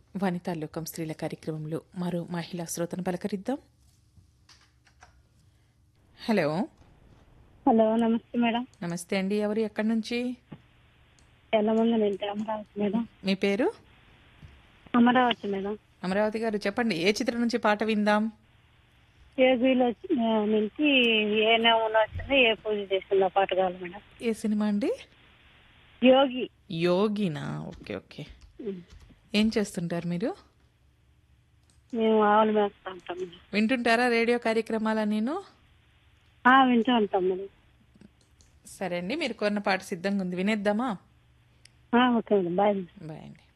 వనితా లోకం స్త్రీల కార్యక్రమంలో మరో మహిళా శ్రోతను పలకరిద్దాం హలో హలో నమస్తే మేడం నమస్తే అండి ఎవరు ఎక్కడి నుంచి ఎలా ముందు నేను అమరావతి మేడం మీ పేరు అమరావతి మేడం అమరావతి గారు చెప్పండి ఏ చిత్రం నుంచి పాట విందాం ఏబీలో నుంచి ఏ నమూనా వచ్చిందో ఏ పూజ చేసిందో పాట కావాలి మేడం ఏ సినిమా అండి యోగి యోగినా ఓకే ఓకే ఏం చేస్తుంటారు మీరు మేము ఆవులు మేస్తా ఉంటాం మేడం వింటుంటారా రేడియో కార్యక్రమాల నేను ఆ, వింటూ ఉంటాం మేడం సరే అండి మీరు కొన్న పాట సిద్ధంగా ఉంది వినేద్దామా ఆ, okay madam bye madam bye అండి